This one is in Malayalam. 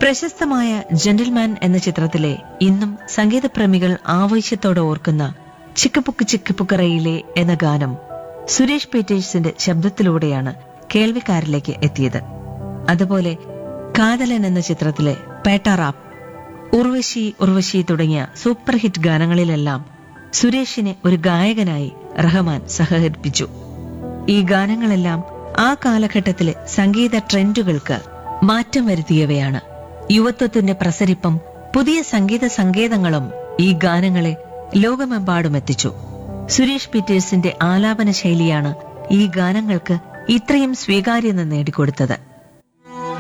പ്രശസ്തമായ ജെന്റിൽമാൻ എന്ന ചിത്രത്തിലെ ഇന്നും സംഗീതപ്രേമികൾ ആവേശത്തോടെ ഓർക്കുന്ന ചിക്കപ്പുക്ക് ചിക്കപ്പുക്കറയിലെ എന്ന ഗാനം സുരേഷ് പീറ്റേഴ്സിന്റെ ശബ്ദത്തിലൂടെയാണ് കേൾവിക്കാരിലേക്ക് എത്തിയത് അതുപോലെ കാതലൻ എന്ന ചിത്രത്തിലെ പേട്ടാറാപ്പ് ഉർവശി ഉർവശി തുടങ്ങിയ സൂപ്പർ ഹിറ്റ് ഗാനങ്ങളിലെല്ലാം സുരേഷിനെ ഒരു ഗായകനായി റഹ്മാൻ സഹകരിപ്പിച്ചു ഈ ഗാനങ്ങളെല്ലാം ആ കാലഘട്ടത്തിലെ സംഗീത ട്രെൻഡുകൾക്ക് മാറ്റം വരുത്തിയവയാണ് യുവത്വത്തിന്റെ പ്രസരിപ്പും പുതിയ സംഗീത സങ്കേതങ്ങളും ഈ ഗാനങ്ങളെ ലോകമെമ്പാടും എത്തിച്ചു സുരേഷ് പീറ്റേഴ്സിന്റെ ആലാപന ശൈലിയാണ് ഈ ഗാനങ്ങൾക്ക് ഇത്രയും സ്വീകാര്യത നേടിക്കൊടുത്തത്